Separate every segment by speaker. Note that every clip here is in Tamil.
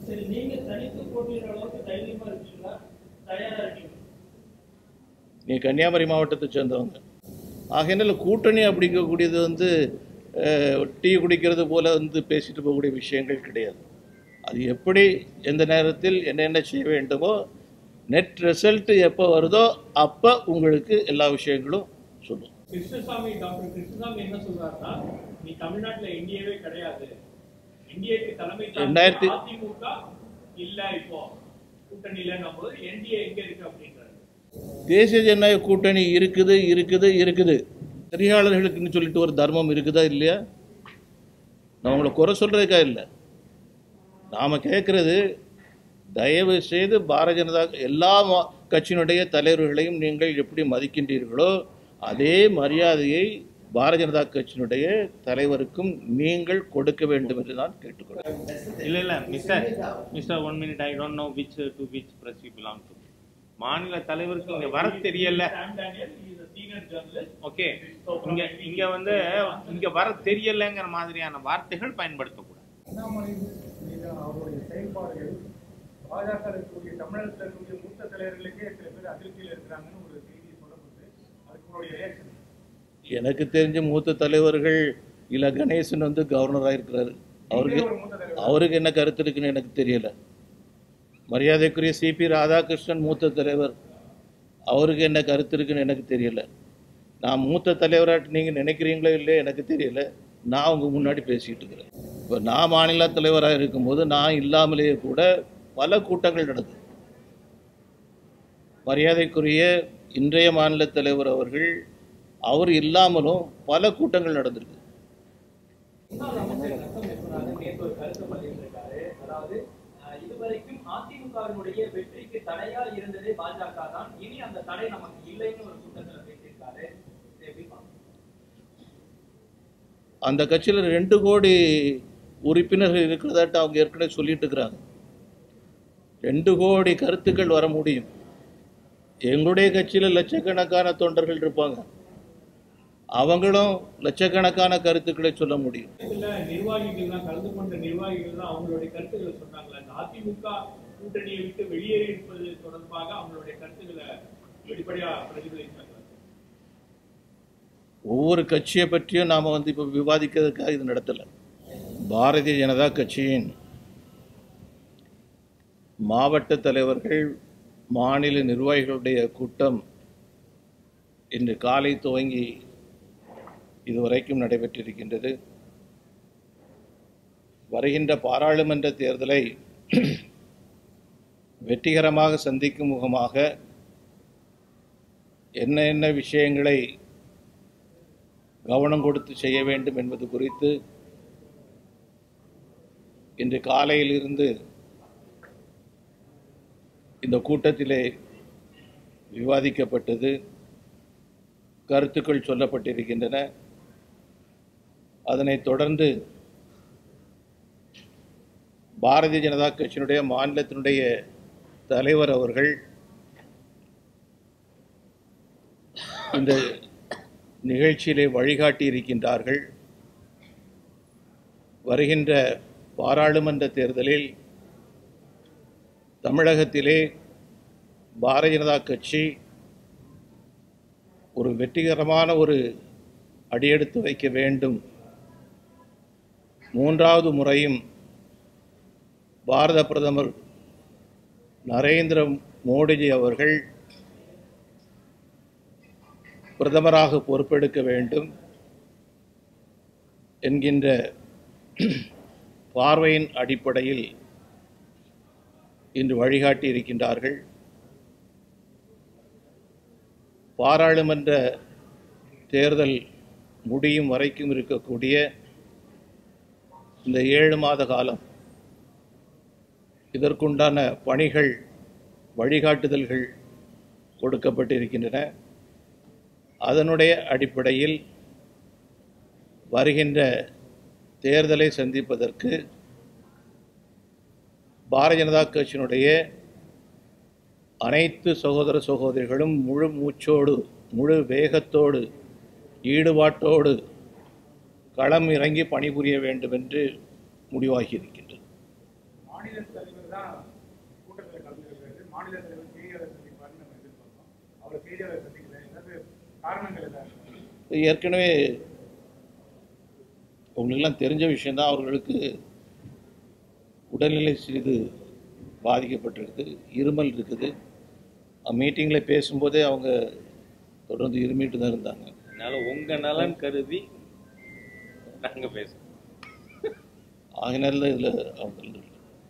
Speaker 1: சரி நீங்க தனித்து போட்டியிடுற அளவுக்கு தைரியமா இருக்கீங்களா தயாரா இருக்கீங்க
Speaker 2: நீ கன்னியாகுமரி மாவட்டத்தை சேர்ந்தவங்க ஆகையினால கூட்டணி அப்படிங்கக்கூடியது வந்து அஹ், டீ குடிக்கிறது போல வந்து பேசிட்டு போகக்கூடிய விஷயங்கள் கிடையாது அது எப்படி எந்த நேரத்தில் என்னென்ன செய்ய வேண்டுமோ நெட் ரிசல்ட் எப்போ வருதோ அப்போ உங்களுக்கு எல்லா விஷயங்களும் சொல்லும்
Speaker 1: கிருஷ்ணசாமி டாக்டர் கிருஷ்ணசாமி என்ன சொல்றாருன்னா நீ தமிழ்நாட்டுல என்டிஏவே கிடையாது என்டிஏக்கு தலைமை தாங்கி
Speaker 2: ரெண்டாயிரத்தி-
Speaker 1: அதிமுக இல்ல இப்போ கூட்டணியில போது என்டிஏ எங்க இருக்கு அப்படின்றாரு
Speaker 2: தேசிய ஜனநாயக கூட்டணி இருக்குது இருக்குது இருக்குது நெறியாளர்களுக்குன்னு சொல்லிட்டு ஒரு தர்மம் இருக்குதா இல்லையா நான் உங்களை குறை சொல்கிறதுக்கா இல்லை நாம் கேட்குறது தயவு செய்து பாரதிய ஜனதா எல்லா மா- கட்சியினுடைய தலைவர்களையும் நீங்கள் எப்படி மதிக்கின்றீர்களோ அதே மரியாதையை பாரதிய ஜனதா கட்சியினுடைய தலைவருக்கும் நீங்கள் கொடுக்க வேண்டும் என்று நான் கேட்டுக்கொள்கிறேன்
Speaker 3: இல்ல இல்ல mister mister one minute I don't know which to which press you belong to மாநில தலைவருக்கு இங்க வர தெரியல
Speaker 1: Sam Daniel is senior journalist
Speaker 3: okay இங்க இங்க வந்து இங்க வர தெரியலங்கிற மாதிரியான வார்த்தைகள் பயன்படுத்தக்கூடாது
Speaker 4: அண்ணாமலை மீது அவருடைய செயல்பாடுகள் பாஜக இருக்கக்கூடிய தமிழகத்தில் இருக்கக்கூடிய மூத்த தலைவர்களுக்கே சில பேர் அதிருப்தியில் இருக்கிறாங்கன்னு ஒரு செய்தி சொல்லப்படுது அதுக்கு உங்களுடைய ரியாக்ஷன்
Speaker 2: எனக்கு தெரிஞ்ச மூத்த தலைவர்கள் இல்ல கணேசன் வந்து கவர்னராக இருக்கிறாரு அவருக்கு
Speaker 4: ஒரு மூத்த தலைவர்
Speaker 2: அவருக்கு என்ன கருத்து இருக்குன்னு எனக்கு தெரியல மரியாதைக்குரிய சிபி ராதாகிருஷ்ணன் மூத்த தலைவர் அவருக்கு என்ன கருத்து இருக்குன்னு எனக்கு தெரியல நான் மூத்த தலைவராட்டு நீங்கள் நினைக்கிறீங்களோ இல்லையோ எனக்கு தெரியல நான் உங்க முன்னாடி பேசிக்கிட்டு இருக்கிறேன் இப்போ நான் மாநில தலைவராக இருக்கும்போது நான் இல்லாமலேயே கூட பல கூட்டங்கள் நடந்தது மரியாதைக்குரிய இன்றைய மாநில தலைவர் அவர்கள் அவர் இல்லாமலும் பல கூட்டங்கள் நடந்திருக்கு
Speaker 5: முன்னாள் அமைச்சர் ரத்தம் விஸ்வநாதன் நேற்று ஒரு கருத்து பதிவிட்டிருக்காரு அதாவது அஹ், இதுவரைக்கும் அதிமுகவினுடைய வெற்றிக்கு தடையா இருந்ததே பாஜக தான் இனி அந்த தடை நமக்கு இல்லைன்னு ஒரு கூட்டத்துல பேசியிருக்காரு இதை எப்படி பார்க்கணும்?
Speaker 2: அந்த கட்சியில் ரெண்டு கோடி உறுப்பினர்கள் இருக்கிறதாட்டு அவங்க ஏற்கனவே சொல்லிட்டு இருக்கிறாங்க ரெண்டு கோடி கருத்துக்கள் வர முடியும் எங்களுடைய கட்சியில் லட்சக்கணக்கான தொண்டர்கள் இருப்பாங்க அவங்களும் லட்சக்கணக்கான கருத்துக்களை சொல்ல முடியும்
Speaker 1: இதுல நிர்வாகிகள் தான் கலந்து கொண்ட நிர்வாகிகள் தான் அவங்களுடைய கருத்துக்களை சொன்னாங்களே இந்த அதிமுக கூட்டணியை விட்டு வெளியேறி இருப்பது தொடர்பாக அவங்களுடைய கருத்துக்களை வெளிப்படையா பிரதிபலித்தாங்க
Speaker 2: ஒவ்வொரு கட்சியை பற்றியும் நாம் வந்து இப்போ விவாதிக்கிறதுக்காக இது நடத்தலை பாரதிய ஜனதா கட்சியின் மாவட்ட தலைவர்கள் மாநில நிர்வாகிகளுடைய கூட்டம் இன்று காலை துவங்கி இதுவரைக்கும் நடைபெற்றிருக்கின்றது வருகின்ற பாராளுமன்ற தேர்தலை வெற்றிகரமாக சந்திக்கும் முகமாக என்ன என்ன விஷயங்களை கவனம் கொடுத்து செய்ய வேண்டும் என்பது குறித்து இன்று காலையிலிருந்து இந்த கூட்டத்திலே விவாதிக்கப்பட்டது கருத்துக்கள் சொல்லப்பட்டிருக்கின்றன அதனைத் தொடர்ந்து பாரதிய ஜனதா கட்சியினுடைய மாநிலத்தினுடைய தலைவர் அவர்கள் இந்த நிகழ்ச்சியிலே வழிகாட்டி இருக்கின்றார்கள் வருகின்ற பாராளுமன்ற தேர்தலில் தமிழகத்திலே பாரதிய ஜனதா கட்சி ஒரு வெற்றிகரமான ஒரு அடியெடுத்து வைக்க வேண்டும் மூன்றாவது முறையும் பாரத பிரதமர் நரேந்திர மோடிஜி அவர்கள் பிரதமராக பொறுப்பெடுக்க வேண்டும் என்கின்ற பார்வையின் அடிப்படையில் இன்று வழிகாட்டி இருக்கின்றார்கள் பாராளுமன்ற தேர்தல் முடியும் வரைக்கும் இருக்கக்கூடிய இந்த ஏழு மாத காலம் இதற்குண்டான பணிகள் வழிகாட்டுதல்கள் கொடுக்கப்பட்டிருக்கின்றன அதனுடைய அடிப்படையில் வருகின்ற தேர்தலை சந்திப்பதற்கு பாரதிய ஜனதா கட்சியினுடைய அனைத்து சகோதர சகோதரிகளும் முழு மூச்சோடு முழு வேகத்தோடு ஈடுபாட்டோடு களம் இறங்கி பணிபுரிய வேண்டும் என்று முடிவாகி இருக்கின்றது
Speaker 4: மாநில தலைவர் தான் கூட்டத்தில் கலந்துருக்காரு மாநில தலைவர் செய்தியாளர் சந்திப்பாருன்னு நம்ம எதிர்பார்த்தோம் அவர் செய்தியாளர் சந்திக்கல ஏதாவது காரணங்கள் ஏதாவது
Speaker 2: ஏற்கனவே உங்களுக்கெல்லாம் தெரிஞ்ச விஷயந்தான் அவர்களுக்கு உடல்நிலை சிறிது பாதிக்கப்பட்டிருக்கு இருமல் இருக்குது மீட்டிங்கில் பேசும்போதே அவங்க தொடர்ந்து இருமிட்டு தான் இருந்தாங்க
Speaker 3: அதனால உங்க நலன் கருதி நாங்க பேசுறோம்
Speaker 2: ஆகினால இதில் அவங்க இல்லை.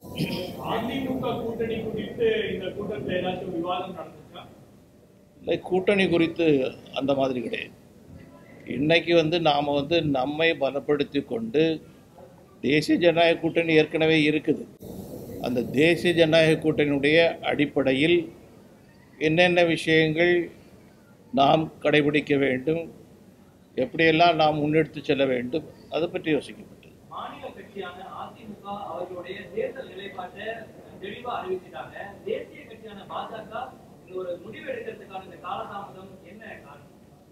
Speaker 1: அதிமுக கூட்டணி குறித்து இந்த கூட்டத்தில் ஏதாச்சும் விவாதம் நடந்துச்சா
Speaker 2: இல்லை கூட்டணி குறித்து அந்த மாதிரி கிடையாது இன்னைக்கு வந்து நாம் வந்து நம்மை பலப்படுத்தி கொண்டு தேசிய ஜனநாயக கூட்டணி ஏற்கனவே இருக்குது அந்த தேசிய ஜனநாயக கூட்டணியுடைய அடிப்படையில் என்னென்ன விஷயங்கள் நாம் கடைபிடிக்க வேண்டும் எப்படியெல்லாம் நாம் முன்னெடுத்து செல்ல வேண்டும் அதை பற்றி யோசிக்கப்பட்டது
Speaker 5: மாநில கட்சியான அதிமுக அவர்களுடைய தேர்தல் நிலைப்பாட்டை தெளிவா அறிவிச்சிட்டாங்க தேசிய கட்சியான பாஜக இந்த ஒரு முடிவு எடுக்கிறதுக்கான இந்த காலதாமதம் என்ன காரணம்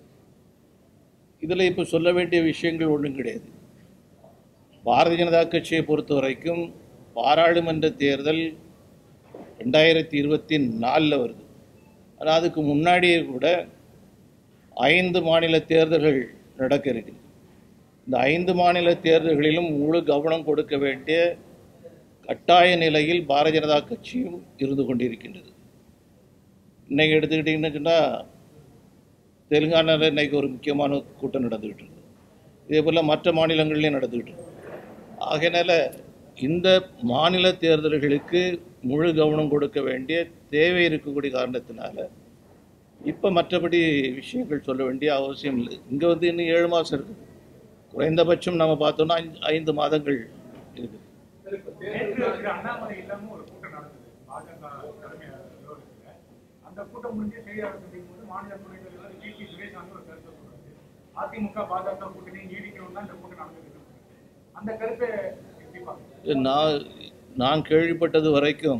Speaker 2: இதில் இப்போ சொல்ல வேண்டிய விஷயங்கள் ஒன்றும் கிடையாது பாரதிய ஜனதா கட்சியை பொறுத்த வரைக்கும் பாராளுமன்ற தேர்தல் ரெண்டாயிரத்தி இருபத்தி நாலில் வருது ஆனால் அதுக்கு முன்னாடியே கூட ஐந்து மாநில தேர்தல்கள் நடக்க இருக்குது இந்த ஐந்து மாநில தேர்தல்களிலும் முழு கவனம் கொடுக்க வேண்டிய கட்டாய நிலையில் பாரதிய ஜனதா கட்சியும் இருந்து கொண்டிருக்கின்றது இன்னைக்கு எடுத்துக்கிட்டிங்கன்னு சொன்னால் தெலுங்கானாவில் இன்னைக்கு ஒரு முக்கியமான கூட்டம் நடந்துக்கிட்டு இருக்கு இதே போல் மற்ற மாநிலங்கள்லையும் நடந்துக்கிட்டு இருக்கு ஆகையினால இந்த மாநில தேர்தல்களுக்கு முழு கவனம் கொடுக்க வேண்டிய தேவை இருக்கக்கூடிய காரணத்தினால இப்போ மற்றபடி விஷயங்கள் சொல்ல வேண்டிய அவசியம் இல்லை இங்கே வந்து இன்னும் ஏழு மாதம் இருக்குது குறைந்தபட்சம் நம்ம பார்த்தோம்னா ஐந்து ஐந்து மாதங்கள் இருக்குது
Speaker 4: நேற்று திரு அண்ணாமலை இல்லாம ஒரு கூட்டம் நடந்தது பாஜக தலைமை அலுவலகத்துல அந்த கூட்டம் முடிஞ்சு செய்தியாளர் சந்திக்கும் போது மாநில துணைத் தலைவர் ஜி பி சுரேஷாந்த் ஒரு கருத்தை சொல்றாரு அதிமுக பாஜக கூட்டணி நீடிக்கணும் தான் இந்த கூட்டம் நடந்தது அந்த கருத்தை எப்படி பாக்குறீங்க
Speaker 2: நான் நான் கேள்விப்பட்டது வரைக்கும்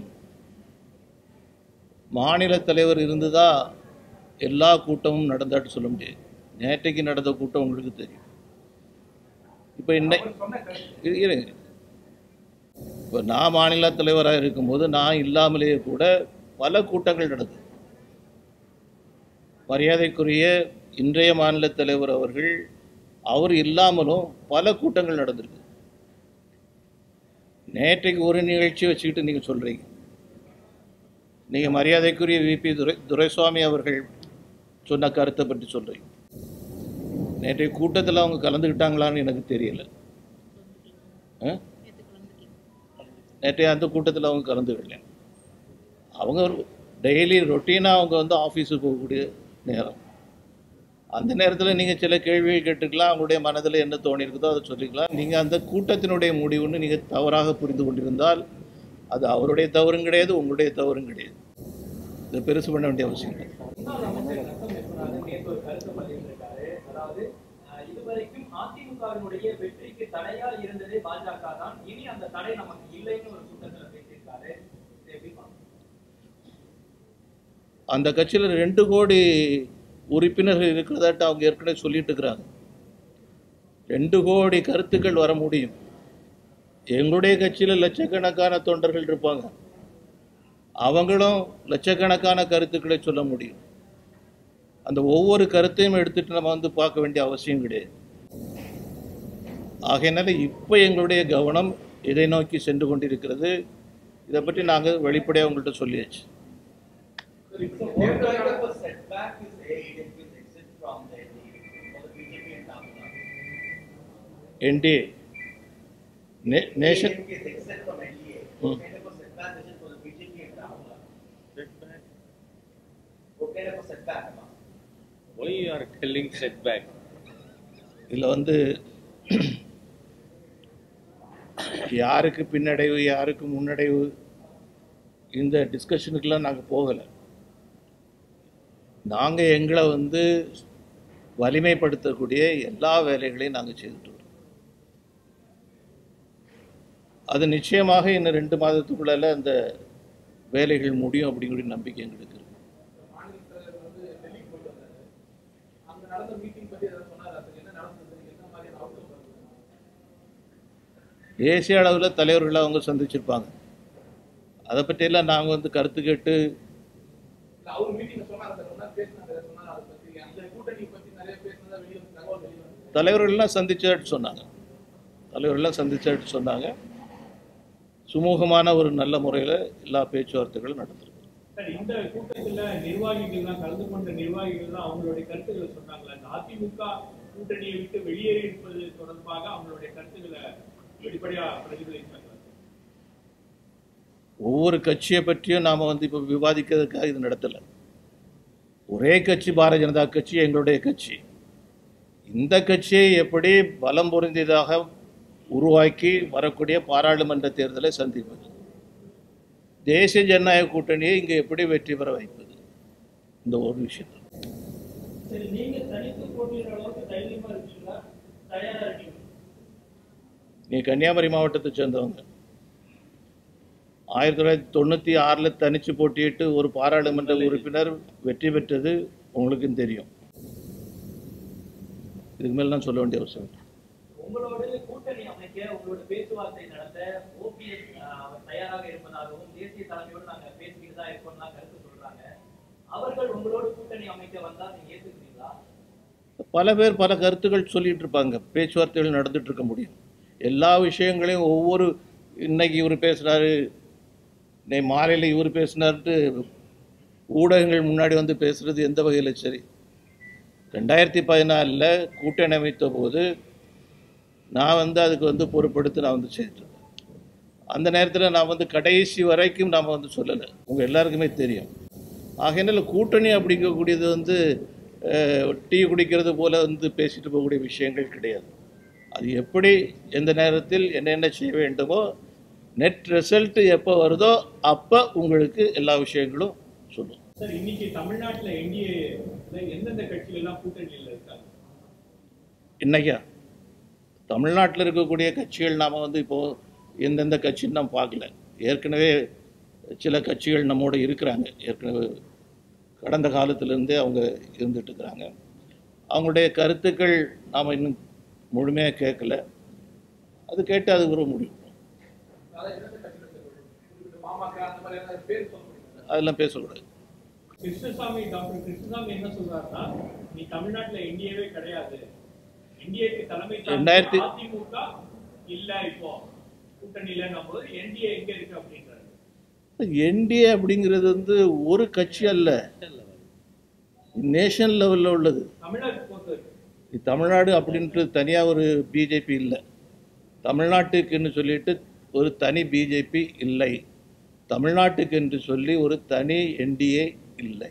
Speaker 2: மாநில தலைவர் இருந்துதா எல்லா கூட்டமும் நடந்தாட்டு சொல்ல முடியாது நேற்றைக்கு நடந்த கூட்டம் உங்களுக்கு தெரியும் இப்போ இன்னை
Speaker 4: அவர் சொன்ன கருத்து
Speaker 2: இரு- இருங்க இப்போ நான் மாநில தலைவராக இருக்கும்போது நான் இல்லாமலேயே கூட பல கூட்டங்கள் நடந்தது மரியாதைக்குரிய இன்றைய மாநில தலைவர் அவர்கள் அவர் இல்லாமலும் பல கூட்டங்கள் நடந்திருக்கு நேற்றைக்கு ஒரு நிகழ்ச்சி வச்சுக்கிட்டு நீங்கள் சொல்கிறீங்க நீங்கள் மரியாதைக்குரிய விபி துரை துரைசுவாமி அவர்கள் சொன்ன கருத்தை பற்றி சொல்கிறீங்க நேற்றைய கூட்டத்தில் அவங்க கலந்துக்கிட்டாங்களான்னு எனக்கு தெரியல ஆ? நேற்றைய அந்த கூட்டத்தில் அவங்க கலந்துக்கல அவங்க டெய்லி ரொட்டீனாக அவங்க வந்து ஆஃபீஸுக்கு போகக்கூடிய நேரம் அந்த நேரத்தில் நீங்கள் சில கேள்விகள் கேட்டுக்கலாம் அவங்களுடைய மனதில் என்ன தோணியிருக்குதோ அதை சொல்லிக்கலாம் நீங்கள் அந்த கூட்டத்தினுடைய முடிவுன்னு நீங்கள் தவறாக புரிந்து கொண்டிருந்தால் அது அவருடைய தவறும் கிடையாது உங்களுடைய தவறும் கிடையாது இதை பெருசு பண்ண வேண்டிய அவசியம் இல்லை
Speaker 5: முன்னாள் அமைச்சர் ரத்தம் விஸ்வநாதன் நேற்று ஒரு கருத்து பதிவிட்டிருக்காரு அதாவது அஹ், இதுவரைக்கும் அதிமுகவினுடைய வெற்றிக்கு தடையா இருந்ததே பாஜக தான் இனி அந்த தடை நமக்கு இல்லைன்னு ஒரு கூட்டத்துல பேசியிருக்காரு இதை எப்படி பார்க்கணும்?
Speaker 2: அந்த கட்சியில் ரெண்டு கோடி உறுப்பினர்கள் இருக்கிறதாட்ட அவங்க ஏற்கனவே சொல்லிட்டு இருக்கிறாங்க ரெண்டு கோடி கருத்துக்கள் வர முடியும் எங்களுடைய கட்சியில் லட்சக்கணக்கான தொண்டர்கள் இருப்பாங்க அவங்களும் லட்சக்கணக்கான கருத்துக்களை சொல்ல முடியும் அந்த ஒவ்வொரு கருத்தையும் எடுத்துட்டு நம்ம வந்து பார்க்க வேண்டிய அவசியம் கிடையாது ஆகையினால இப்போ எங்களுடைய கவனம் இதை நோக்கி சென்று கொண்டிருக்கிறது இதை பற்றி நாங்கள் வெளிப்படையாக உங்கள்கிட்ட சொல்லியாச்சு
Speaker 6: What kind of a setback is AEDP's exit from the NDA for the BJP and Tamil Nadu?
Speaker 2: NDA nation
Speaker 6: AEDP's exit from NDA,
Speaker 2: Hmm.
Speaker 6: what kind of a setback is it for the BJP and Tamil Nadu? What kind of a setback, am I?
Speaker 3: Why you are telling setback?
Speaker 2: இதில் வந்து யாருக்கு பின்னடைவு யாருக்கு முன்னடைவு இந்த டிஸ்கஷனுக்கெல்லாம் நாங்கள் போகலை நாங்கள் எங்களை வந்து வலிமைப்படுத்தக்கூடிய எல்லா வேலைகளையும் நாங்கள் செய்துட்டு வரோம் அது நிச்சயமாக இன்னும் ரெண்டு மாதத்துக்குள்ளால அந்த வேலைகள் முடியும் அப்படிங்கிற நம்பிக்கை எங்களுக்கு இருக்கு
Speaker 7: மாநில தலைவர் வந்து டெல்லிக்கு போயிட்டு வந்தாரு அங்க நடந்த மீட்டிங் பத்தி ஏதாவது சொன்னாரு அதுக்கு என்ன நடந்தது என்ன மாதிரியான அவுட்கம் வருது
Speaker 2: தேசிய அளவில் தலைவர்களை அவங்க சந்திச்சிருப்பாங்க அதை பற்றியெல்லாம் நாங்கள் வந்து கருத்து கேட்டு
Speaker 7: இல்ல, அவர் மீட்டிங்ல சொன்னாரு சார் ஒன்னா பேசினாரு சொன்னாரு அதை பத்தி அந்த கூட்டணி பத்தி நிறைய பேசினதா வெளியே வந்து தகவல் வெளியே வந்து
Speaker 2: தலைவர்கள்லாம் சந்திச்சாட்டு சொன்னாங்க தலைவர்கள்லாம் சந்திச்சாட்டு சொன்னாங்க சுமூகமான ஒரு நல்ல முறையில் எல்லா பேச்சுவார்த்தைகளும் நடந்திருக்கு
Speaker 1: சார் இந்த கூட்டத்துல நிர்வாகிகள் தான் கலந்து கொண்ட நிர்வாகிகள் தான் அவங்களுடைய கருத்துக்களை சொன்னாங்களா இந்த அதிமுக கூட்டணியை விட்டு வெளியேறி இருப்பது தொடர்பாக அவங்களுடைய கருத்துக்களை வெளிப்படையா பிரதிபலித்தாங்க
Speaker 2: ஒவ்வொரு கட்சியை பற்றியும் நாம் வந்து இப்போ விவாதிக்கிறதுக்காக இது நடத்தலை ஒரே கட்சி பாரதிய ஜனதா கட்சி எங்களுடைய கட்சி இந்த கட்சியை எப்படி பலம் பொருந்தியதாக உருவாக்கி வரக்கூடிய பாராளுமன்ற தேர்தலை சந்திப்பது தேசிய ஜனநாயக கூட்டணியை இங்கே எப்படி வெற்றி பெற வைப்பது இந்த ஒரு விஷயம்
Speaker 5: சரி நீங்க தனித்து போட்டியிடுற அளவுக்கு தைரியமா இருக்கீங்களா தயாரா இருக்கீங்க
Speaker 2: நீ கன்னியாகுமரி மாவட்டத்தை சேர்ந்தவங்க ஆயிரத்தி தொள்ளாயிரத்தி தொண்ணூற்றி ஆறில் தனிச்சு போட்டியிட்டு ஒரு பாராளுமன்ற உறுப்பினர் வெற்றி பெற்றது உங்களுக்கும் தெரியும் இதுக்கு மேல நான் சொல்ல வேண்டிய அவசியம் இல்லை.
Speaker 5: உங்களோட கூட்டணி அமைக்க உங்களோட பேச்சுவார்த்தை நடத்த ஓபிஎஸ் அவர் தயாராக இருப்பதாகவும் தேசிய தலைமையோடு நாங்க பேசிக்கிட்டு தான் இருக்கோம்லாம் கருத்து சொல்றாங்க அவர்கள் உங்களோட கூட்டணி அமைக்க வந்தா நீங்க ஏத்துக்கிறீங்களா
Speaker 2: பல பேர் பல கருத்துக்கள் சொல்லிட்டு இருப்பாங்க பேச்சுவார்த்தைகள் நடந்துட்டு இருக்க முடியும் எல்லா விஷயங்களையும் ஒவ்வொரு இன்னைக்கு இவர் பேசுறாரு இன்னைக்கு மாலையில் இவர் பேசினார்ட்டு ஊடகங்கள் முன்னாடி வந்து பேசுறது எந்த வகையில் சரி ரெண்டாயிரத்தி பதினாலில் கூட்டணி அமைத்த போது நான் வந்து அதுக்கு வந்து பொறுப்பெடுத்து நான் வந்து சேர்த்தேன் அந்த நேரத்தில் நான் வந்து கடைசி வரைக்கும் நாம் வந்து சொல்லலை உங்கள் எல்லாருக்குமே தெரியும் ஆகையினால கூட்டணி அப்படிங்கக்கூடியது வந்து அஹ், டீ குடிக்கிறது போல வந்து பேசிட்டு போகக்கூடிய விஷயங்கள் கிடையாது அது எப்படி எந்த நேரத்தில் என்னென்ன செய்ய வேண்டுமோ நெட் ரிசல்ட் எப்போ வருதோ அப்போ உங்களுக்கு எல்லா விஷயங்களும் சொல்லும்
Speaker 1: சார் இன்னைக்கு தமிழ்நாட்டுல என்டிஏ எந்தெந்த கட்சிகள் எல்லாம் கூட்டணியில இருக்காங்க
Speaker 2: இன்னைக்கா தமிழ்நாட்டில் இருக்கக்கூடிய கட்சிகள் நாம் வந்து இப்போது எந்தெந்த கட்சின்னு நாம் பார்க்கல ஏற்கனவே சில கட்சிகள் நம்மோட இருக்கிறாங்க ஏற்கனவே கடந்த காலத்திலேருந்தே அவங்க இருந்துட்டு இருக்கிறாங்க அவங்களுடைய கருத்துக்கள் நாம் இன்னும் முழுமையாக கேட்கல அது கேட்டு அது ஒரு முடிவு
Speaker 7: அதான் எந்தெந்த கட்சியில சேர்க்கணும்? குறிப்பிட்ட பாமக அந்த மாதிரி ஏதாவது பேர் சொல்ல முடியுமா சார்?
Speaker 2: அதெல்லாம் பேசக்கூடாது
Speaker 1: கிருஷ்ணசாமி டாக்டர் கிருஷ்ணசாமி என்ன சொல்றாருன்னா நீ தமிழ்நாட்டுல என்டிஏவே கிடையாது என்டிஏக்கு தலைமை தாங்கி
Speaker 2: ரெண்டாயிரத்தி-
Speaker 1: அதிமுக இல்ல இப்போ கூட்டணியில போது என்டிஏ எங்க இருக்கு அப்படின்றாரு
Speaker 2: என்டிஏ அப்படிங்கிறது வந்து ஒரு கட்சி அல்ல நேஷனல் லெவலில் உள்ளது
Speaker 1: தமிழக பொறுத்தவரைக்கும்
Speaker 2: இது தமிழ்நாடு அப்படின்ட்டு தனியாக ஒரு பிஜேபி இல்லை தமிழ்நாட்டுக்குன்னு சொல்லிட்டு ஒரு தனி பிஜேபி இல்லை தமிழ்நாட்டுக்கு என்று சொல்லி ஒரு தனி என்டிஏ இல்லை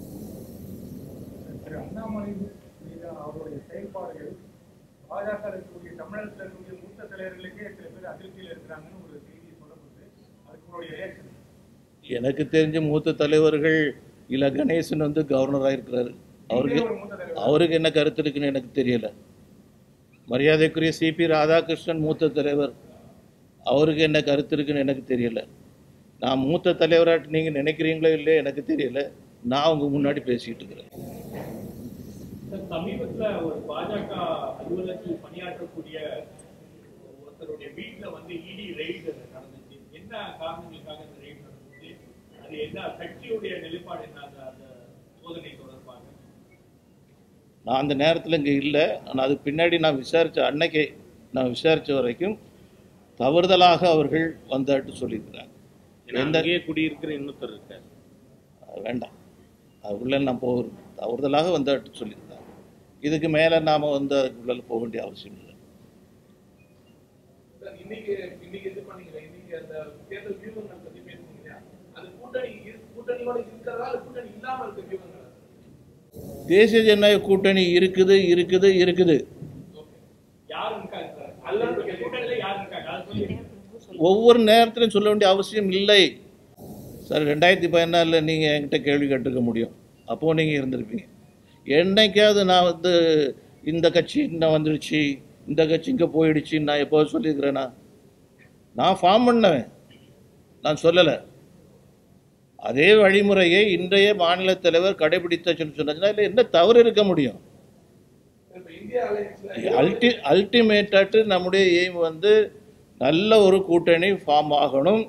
Speaker 4: திரு அண்ணாமலை மீது அவருடைய செயல்பாடுகள் பாஜக இருக்கக்கூடிய தமிழகத்தில் இருக்கக்கூடிய மூத்த தலைவர்களுக்கே சில பேர் அதிருப்தியில் இருக்கிறாங்கன்னு ஒரு செய்தி சொல்லப்படுது அதுக்கு உங்களுடைய ரியாக்ஷன்
Speaker 2: எனக்கு தெரிஞ்ச மூத்த தலைவர்கள் இல்ல கணேசன் வந்து கவர்னராக இருக்கிறாரு அவருக்கு
Speaker 4: ஒரு மூத்த தலைவர்
Speaker 2: அவருக்கு என்ன கருத்து இருக்குன்னு எனக்கு தெரியல மரியாதைக்குரிய சிபி ராதாகிருஷ்ணன் மூத்த தலைவர் அவருக்கு என்ன கருத்து இருக்குன்னு எனக்கு தெரியல நான் மூத்த தலைவராட்டு நீங்க நினைக்கிறீங்களோ இல்லையோ எனக்கு தெரியல நான் உங்க முன்னாடி பேசிட்டு இருக்கிறேன்
Speaker 1: சார், சமீபத்துல ஒரு பாஜக அலுவலகத்தில் பணியாற்றக்கூடிய ஒருத்தருடைய வீட்டுல வந்து இடி ரெய்டு நடந்துச்சு என்ன காரணங்களுக்காக இந்த ரெய்டு நடந்துச்சு அது என்ன கட்சியுடைய நிலைப்பாடு என்ன அந்த அந்த சோதனை தொடர்பாக
Speaker 2: நான் அந்த நேரத்தில் இங்கே இல்லை ஆனால் அது பின்னாடி நான் விசாரித்த அன்னைக்கு நான் விசாரித்த வரைக்கும் தவறுதலாக அவர்கள் வந்தாட்டு சொல்லியிருக்கிறாங்க
Speaker 3: ஏன்னா
Speaker 2: எந்த-
Speaker 3: அங்கேயே குடியிருக்கிற இன்னொருத்தர் இருக்கார்
Speaker 2: அது வேண்டாம் அதுக்குள்ளே நான் போக தவறுதலாக வந்தாட்டு சொல்லியிருந்தாங்க இதுக்கு மேலே நாம் வந்து அதுக்குள்ளே போக வேண்டிய அவசியம் இல்லை
Speaker 7: சார், இன்னைக்கு இன்னைக்கு இது பண்ணீங்களே இன்னைக்கு அந்த தேர்தல் வியூகங்கள் பத்தி பேசுனீங்க இல்லையா? அது கூட்டணி இரு- கூட்டணியோட இருக்கிறதா இல்ல கூட்டணி இல்லாம இருக்க வியூகங்களா
Speaker 2: தேசிய ஜனநாயக கூட்டணி இருக்குது இருக்குது இருக்குது
Speaker 1: யார் இருக்காங்க சார் அல்ல கூட்டணியில யார் இருக்காங்க அதை சொல்லி
Speaker 2: ஒவ்வொரு நேரத்திலும் சொல்ல வேண்டிய அவசியம் இல்லை சார் ரெண்டாயிரத்தி பதினாலில் நீங்கள் என்கிட்ட கேள்வி கேட்டிருக்க முடியும் அப்போது நீங்கள் இருந்திருப்பீங்க என்னைக்காவது நான் வந்து இந்த கட்சி இன்னும் வந்துடுச்சு இந்த கட்சி இங்கே போயிடுச்சு நான் எப்போ சொல்லியிருக்கிறேனா நான் ஃபார்ம் பண்ணவன் நான் சொல்லலை அதே வழிமுறையை இன்றைய மாநில தலைவர் கடைபிடித்தாச்சுன்னு சொன்னாச்சுன்னா இல்லை என்ன தவறு இருக்க முடியும்
Speaker 7: இப்ப இந்தியா அலையன்ஸ்ல
Speaker 2: அல்டி அல்டிமேட்டாட்டு நம்முடைய எய்ம் வந்து நல்ல ஒரு கூட்டணி ஃபார்ம் ஆகணும்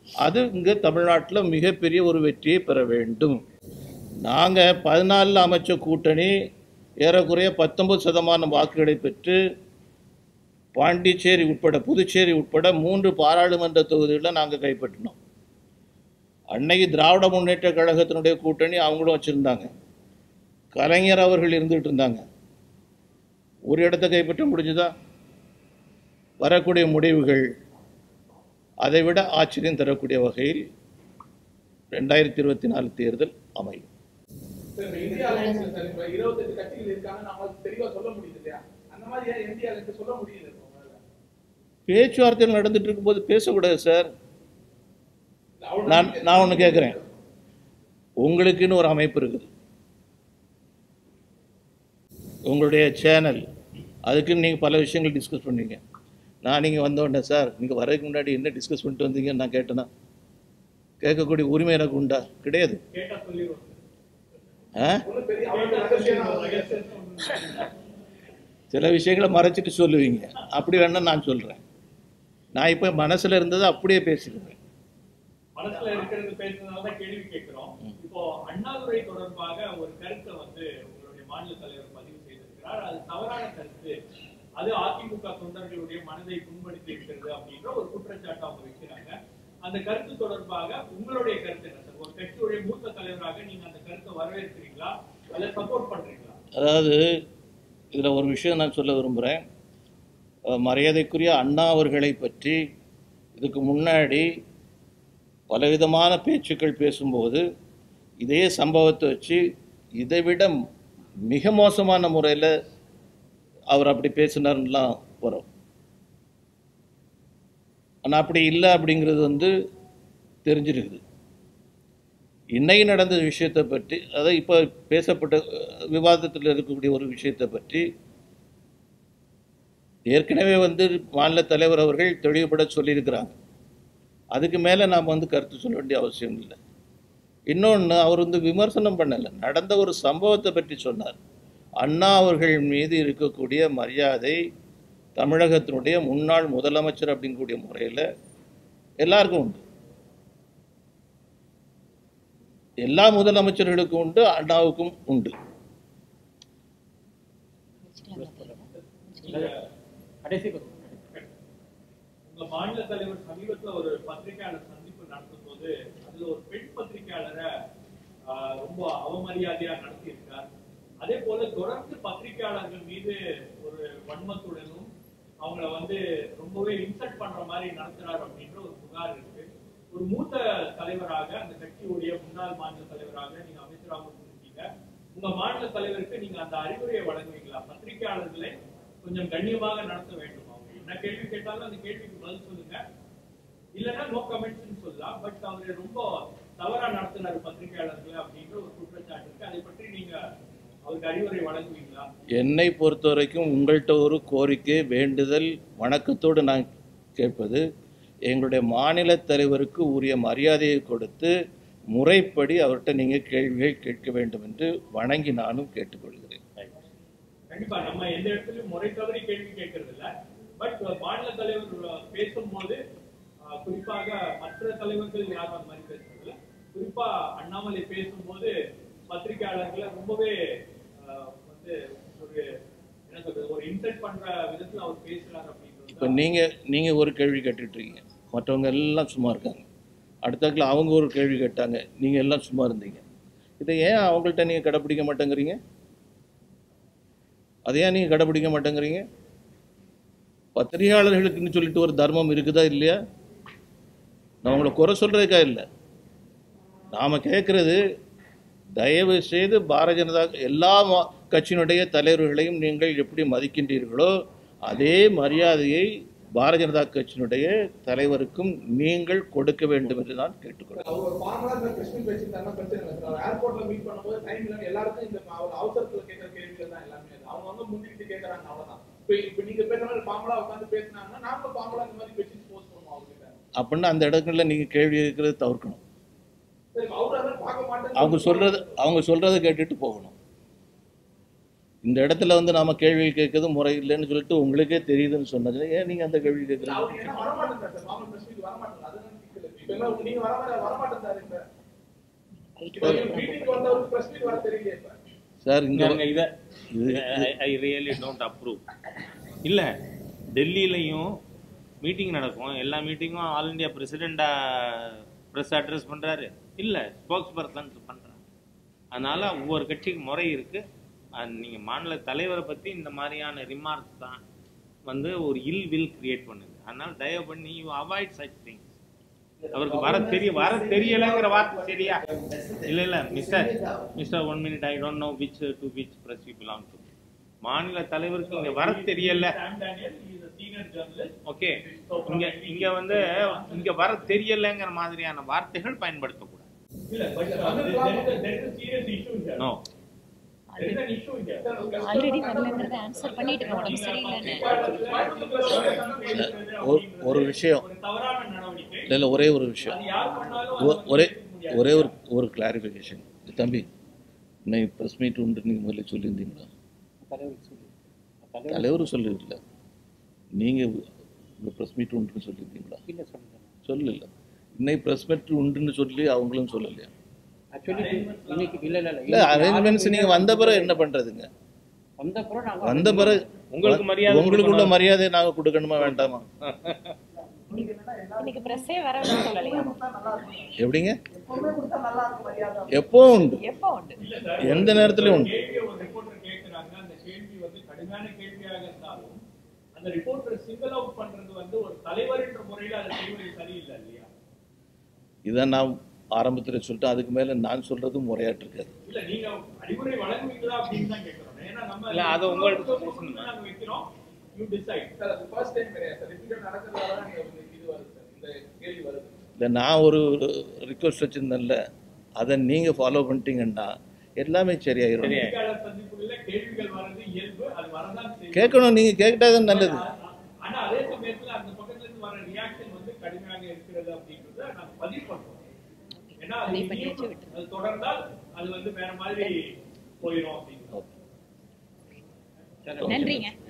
Speaker 2: அது இங்கே தமிழ்நாட்டில் மிகப்பெரிய ஒரு வெற்றியை பெற வேண்டும் நாங்கள் பதினாலில் அமைச்ச கூட்டணி ஏறக்குறைய பத்தொன்பது சதமானம் வாக்குகளை பெற்று பாண்டிச்சேரி உட்பட புதுச்சேரி உட்பட மூன்று பாராளுமன்ற தொகுதிகளை நாங்கள் கைப்பற்றினோம் அன்னைக்கு திராவிட முன்னேற்ற கழகத்தினுடைய கூட்டணி அவங்களும் வச்சுருந்தாங்க கலைஞர் அவர்கள் இருந்துகிட்டு இருந்தாங்க ஒரு இடத்தை கைப்பற்ற முடிஞ்சுதா வரக்கூடிய முடிவுகள் அதைவிட ஆச்சரியம் தரக்கூடிய வகையில் ரெண்டாயிரத்தி இருபத்தி நாலு தேர்தல் அமையும்
Speaker 7: சார், இப்ப இந்தியா அலைன்ஸ்ல சார் இப்ப இருபத்தெட்டு கட்சிகள் இருக்காங்க நம்மளால தெளிவா சொல்ல முடியுது இல்லையா அந்த மாதிரி ஏன் இந்தியா அலைன்ஸ் சொல்ல முடியுது இப்ப உங்களால?
Speaker 2: பேச்சுவார்த்தைகள் நடந்துட்டு இருக்கும்போது பேசக்கூடாது சார்
Speaker 7: அவ்வளவு
Speaker 2: நான்
Speaker 7: நம்பிக்கை-
Speaker 2: நான் ஒன்று கேட்குறேன் உங்களுக்குன்னு ஒரு அமைப்பு இருக்குது உங்களுடைய சேனல் அதுக்குன்னு நீங்கள் பல விஷயங்கள் டிஸ்கஸ் பண்ணீங்க நான் நீங்கள் வந்த உடனே சார் நீங்கள் வரதுக்கு முன்னாடி என்ன டிஸ்கஸ் பண்ணிட்டு வந்தீங்கன்னு நான் கேட்டேனா கேட்கக்கூடிய உரிமை எனக்கு உண்டா கிடையாது
Speaker 1: கேட்டா சொல்லிடுவோம்
Speaker 2: ஆ
Speaker 7: ஒண்ணும் பெரிய அவ்வளவு ரகசியம்
Speaker 2: சில விஷயங்களை மறைச்சிட்டு சொல்லுவீங்க அப்படி வேணா நான் சொல்கிறேன் நான் இப்போ மனசில் இருந்ததை அப்படியே பேசிடுவேன்
Speaker 1: மனசுல இருக்கிறது பேசுறதுனால தான் கேள்வி கேட்கிறோம் இப்போ அண்ணாதுரை தொடர்பாக ஒரு கருத்தை வந்து உங்களுடைய மாநில தலைவர் பதிவு செய்திருக்கிறார் அது தவறான கருத்து அது அதிமுக தொண்டர்களுடைய மனதை புண்படுத்தி இருக்கிறது அப்படின்ற ஒரு குற்றச்சாட்டு அவங்க வைக்கிறாங்க அந்த கருத்து தொடர்பாக உங்களுடைய கருத்து என்ன சார் ஒரு கட்சியுடைய மூத்த தலைவராக நீங்க அந்த கருத்தை வரவேற்கிறீங்களா அல்ல சப்போர்ட் பண்றீங்களா
Speaker 2: அதாவது இதில் ஒரு விஷயம் நான் சொல்ல விரும்புகிறேன் அஹ் மரியாதைக்குரிய அண்ணா அவர்களை பற்றி இதுக்கு முன்னாடி பலவிதமான பேச்சுக்கள் பேசும்போது இதே சம்பவத்தை வச்சு இதைவிட மிக மோசமான முறையில் அவர் அப்படி பேசினார்லாம் வரும் ஆனால் அப்படி இல்லை அப்படிங்கிறது வந்து தெரிஞ்சிருக்குது இன்னைக்கு நடந்த விஷயத்தை பற்றி அதாவது இப்போ பேசப்பட்ட அஹ், விவாதத்தில் இருக்கக்கூடிய ஒரு விஷயத்தை பற்றி ஏற்கனவே வந்து மாநில தலைவர் அவர்கள் தெளிவுபட சொல்லியிருக்கிறாங்க அதுக்கு மேலே நாம் வந்து கருத்து சொல்ல வேண்டிய அவசியம் இல்லை இன்னொன்று அவர் வந்து விமர்சனம் பண்ணலை நடந்த ஒரு சம்பவத்தை பற்றி சொன்னார் அண்ணா அவர்கள் மீது இருக்கக்கூடிய மரியாதை தமிழகத்தினுடைய முன்னாள் முதலமைச்சர் அப்படிங்கக்கூடிய முறையில் எல்லாருக்கும் உண்டு எல்லா முதலமைச்சர்களுக்கும் உண்டு அண்ணாவுக்கும் உண்டு
Speaker 1: உங்க மாநில தலைவர் சமீபத்துல ஒரு பத்திரிகையாளர் சந்திப்பு நடத்தும் போது அதுல ஒரு பெண் பத்திரிகையாளரை ஆஹ், ரொம்ப அவமரியாதையா நடத்தியிருக்கார் அதே போல தொடர்ந்து பத்திரிகையாளர்கள் மீது ஒரு வன்மத்துடனும் அவங்கள வந்து ரொம்பவே இன்சல்ட் பண்ற மாதிரி நடத்துறாரு அப்படின்ற ஒரு புகார் இருக்கு ஒரு மூத்த தலைவராக அந்த கட்சியுடைய முன்னாள் மாநில தலைவராக நீங்க அமைச்சராகவும் இருக்கீங்க உங்க மாநில தலைவருக்கு நீங்க அந்த அறிவுரையை வழங்குவீங்களா பத்திரிகையாளர்களை கொஞ்சம் கண்ணியமாக நடத்த வேண்டும் அவங்க என்ன கேள்வி கேட்டாலும் அந்த கேள்விக்கு பதில் சொல்லுங்க இல்லைன்னா நோ கமெண்ட்ஸ்னு சொல்லலாம் பட் அவர் ரொம்ப தவறா நடத்தினார் பத்திரிகையாளர்களை அப்படின்ற ஒரு குற்றச்சாட்டு இருக்கு அதை பற்றி நீங்க அவருக்கு அறிவுரை வழங்குவீங்களா
Speaker 2: என்னை பொறுத்த வரைக்கும் உங்கள்கிட்ட ஒரு கோரிக்கை வேண்டுதல் வணக்கத்தோடு நான் கேட்பது எங்களுடைய மாநில தலைவருக்கு உரிய மரியாதையை கொடுத்து முறைப்படி அவர்கிட்ட நீங்கள் கேள்விகள் கேட்க வேண்டும் என்று வணங்கி நானும் கேட்டுக்கொள்கிறேன்
Speaker 1: கண்டிப்பா நம்ம எந்த இடத்துலயும் முறை தவறி கேள்வி கேட்கறது இல்ல பட் மாநில தலைவர் பேசும்போது அஹ், குறிப்பாக மற்ற தலைவர்கள் யாரும் அந்த மாதிரி பேசுறது இல்ல குறிப்பா அண்ணாமலை பேசும்போது பத்திரிகையாளர்களை ரொம்பவே அஹ், வந்து ஒரு என்ன சொல்றது ஒரு இன்சல்ட் பண்ற விதத்துல அவர் பேசுறாரு
Speaker 2: இப்போ
Speaker 1: அப்படின்றது
Speaker 2: நீங்கள் நீங்கள் ஒரு கேள்வி கேட்டுட்டு இருக்கீங்க மற்றவங்க எல்லாம் சும்மா இருக்காங்க அடுத்தாக்கில் அவங்க ஒரு கேள்வி கேட்டாங்க நீங்கள் எல்லாம் சும்மா இருந்தீங்க இதை ஏன் அவங்கள்ட்ட நீங்கள் கடைப்பிடிக்க மாட்டேங்கிறீங்க அதை ஏன் நீங்கள் கடைப்பிடிக்க மாட்டேங்கிறீங்க பத்திரிகையாளர்களுக்குன்னு சொல்லிட்டு ஒரு தர்மம் இருக்குதா இல்லையா நான் உங்களை குறை சொல்கிறதுக்கா இல்லை நாம் கேட்குறது தயவு செய்து பாரதிய ஜனதா எல்லா மா- கட்சியினுடைய தலைவர்களையும் நீங்கள் எப்படி மதிக்கின்றீர்களோ அதே மரியாதையை பாரதிய ஜனதா கட்சியினுடைய தலைவருக்கும் நீங்கள் கொடுக்க வேண்டும் என்று நான் கேட்டுக்கொள்கிறேன்
Speaker 7: அவர் ஒரு ஃபார்மலா இந்த பிரச்சனை பேசிட்டாருன்னா பிரச்சனை இல்லை சார் அவர் ஏர்போர்ட்ல மீட் பண்ணும்போது டைம் இல்லை எல்லாருக்கும் இந்த அவர் அவசரத்துல கேட்கிற கேள்விகள் தான் எல்லாமே அது. அவங்க வந்து முன்னிட்டு கேட்கறாங்க அவ்வளவுதான் இப்ப இப்ப நீங்க பேசுற மாதிரி ஃபார்மலா உட்காந்து பேசினாங்கன்னா நாங்களும் ஃபார்மலா இந்த மாதிரி கொஸ்டின்ஸ் போஸ்ட் பண்ணுவோம் அவர்கிட்ட
Speaker 2: அப்படின்னா அந்த இடங்களில் நீங்கள் கேள்வி கேட்கறது தவிர்க்கணும்
Speaker 7: சரி அவர் அதெல்லாம் பார்க்க மாட்டேன்னு
Speaker 2: அவங்க சொல்கிறது அவங்க சொல்கிறத கேட்டுட்டு போகணும் இந்த இடத்துல வந்து நாம கேள்வி கேட்கறது முறை இல்லைன்னு சொல்லிட்டு உங்களுக்கே தெரியுதுன்னு சொன்னது ஏன் நீங்கள் அந்த கேள்வி
Speaker 7: இல்ல,
Speaker 2: கேட்குறீங்க
Speaker 7: அவர் ஏன்னா வரமாட்டேங்கிறார் சார் ஃபார்மல் பிரச்சனைக்கு வரமாட்டேங்கிறார் அதுதான் சிக்கல் இப்ப இப்ப என்ன நீங்க வர மாட்டா வர மாட்டேன் சார் இப்ப இப்ப மீட்டிங் வந்தவருக்கு பிரஸ் மீட் வர தெரியலையே இப்ப
Speaker 2: சார் இங்க
Speaker 3: இங்க இதை
Speaker 2: இது-
Speaker 3: ஐ ரியலி டோன்ட் அப்ரூவ் இல்லை டெல்லியிலையும் மீட்டிங் நடக்கும் எல்லா மீட்டிங்கும் ஆல் இந்தியா பிரசிடெண்டா ப்ரெஸ் அட்ரஸ் பண்ணுறாரு இல்லை ஸ்போக்ஸ் பர்சன் பண்ணுறாங்க அதனால ஒவ்வொரு கட்சிக்கு முறை இருக்கு அது நீங்கள் மாநில தலைவரை பற்றி இந்த மாதிரியான ரிமார்க்ஸ் தான் வந்து ஒரு இல் வில் கிரியேட் பண்ணுது அதனால தயவு பண்ணி யூ அவாய்ட் சச் திங்ஸ் அவருக்கு வர தெரிய வர தெரியலங்கிற வார்த்தை சரியா இல்ல இல்ல mister mister one minute I don't know which to which press you belong to மாநில தலைவருக்கு இங்க வர தெரியல
Speaker 1: Sam Daniel is a senior journalist
Speaker 3: okay இங்க இங்க வந்து இங்க வர தெரியலங்கிற மாதிரியான வார்த்தைகள் பயன்படுத்தக்கூடாது
Speaker 1: இல்ல but there is a there is a serious issue here
Speaker 3: no
Speaker 1: there is an issue here
Speaker 8: already வரலங்கிறத ஆன்சர் பண்ணிட்டு உடம்பு சரியில்லைன்னு
Speaker 2: ஒரு- ஒரு விஷயம்
Speaker 1: ஒரு தவறான நடவடிக்கை
Speaker 2: இல்ல இல்ல ஒரே ஒரு விஷயம்
Speaker 1: அது யார் பண்ணாலும்
Speaker 2: ஒ- ஒரே ஒரே ஒரு ஒரு கிளாரிஃபிகேஷன் தம்பி இன்னைக்கு ப்ரெஸ் மீட் உண்டு நீங்கள் முதல்ல சொல்லியிருந்தீங்களா தலைவர் சொல்லிருக்கல நீங்கள் இந்த ப்ரெஸ் மீட் உண்டுன்னு சொல்லியிருந்தீங்களா சொல்லல இன்னைக்கு ப்ரெஸ் மீட் உண்டுன்னு சொல்லி அவங்களும் சொல்லலையா இல்லை அரேஞ்ச்மெண்ட்ஸ் நீங்கள் வந்த பிறகு என்ன பண்ணுறதுங்க வந்த பிறகு
Speaker 3: உங்களுக்கு மரியாதை
Speaker 2: உங்களுக்குள்ள
Speaker 3: கொடுக்கணும்.
Speaker 2: மரியாதையை நாங்கள் கொடுக்கணுமா வேண்டாமா
Speaker 8: இன்னைக்கு பிரஸ்ஸே வரணும்னு சொல்லலையா
Speaker 2: எப்படிங்க எப்போ உண்டு
Speaker 8: எப்போ உண்டு
Speaker 2: எந்த நேரத்துலயும் உண்டு
Speaker 1: கேள்வியை ஒரு ரிப்போர்ட்டர் கேட்கிறாங்க அந்த கேள்வி வந்து கடுமையான கேள்வியாக இருந்தாலும் அந்த ரிப்போர்ட்டர் சிங்கிள் அவுட் பண்றது வந்து ஒரு தலைவர் என்ற முறையில அதை செய்வது சரியில்லை இல்லையா
Speaker 2: இதை நான் ஆரம்பத்தில் சொல்லிட்டேன் அதுக்கு மேலே நான் சொல்றதும் முறையாட்டு இருக்காது
Speaker 1: இல்ல நீங்க அறிவுரை வழங்குவீங்களா அப்படின்னு தான் கேட்கிறோம் ஏன்னா நம்ம
Speaker 3: இல்ல, அது உங்கள்ட்ட
Speaker 1: நம்ம
Speaker 3: பேசணும்.
Speaker 1: நாங்க வைக்கிறோம் யூ டிசைட்
Speaker 7: சார் அது ஃபர்ஸ்ட் டைம் கிடையாது சார் ரிப்பீட்டட் நடக்கிறதால தான் இங்க வந்து இது வருது சார் இந்த கேள்வி வருது
Speaker 2: இல்லை நான் ஒரு ரிக்வஸ்ட் வச்சிருந்தேன்ல அதை நீங்கள் ஃபாலோ பண்ணிட்டீங்கன்னா எல்லாமே சரியாயிரும்
Speaker 3: சரியா.
Speaker 1: செய்தியாளர் சந்திப்புகளில் கேள்விகள் வர்றது இயல்பு அது வரதான் செய்யும்
Speaker 2: கேட்கணும் நீங்கள் கேட்டாதான் நல்லது
Speaker 1: ஆனா அதே சமயத்துல அந்த பக்கத்துல இருந்து வர ரியாக்ஷன் வந்து கடுமையாக இருக்கிறது அப்படின்றத நாங்க பதிவு பண்றோம் ஏன்னா அது
Speaker 8: பதிவு பண்ணி
Speaker 1: இனியும்
Speaker 8: வச்சு விட்டுருங்க.
Speaker 1: அது தொடர்ந்தால் அது வந்து வேற மாதிரி போயிடும் அப்படின்னு
Speaker 2: ஓகே
Speaker 8: நன்றிங்க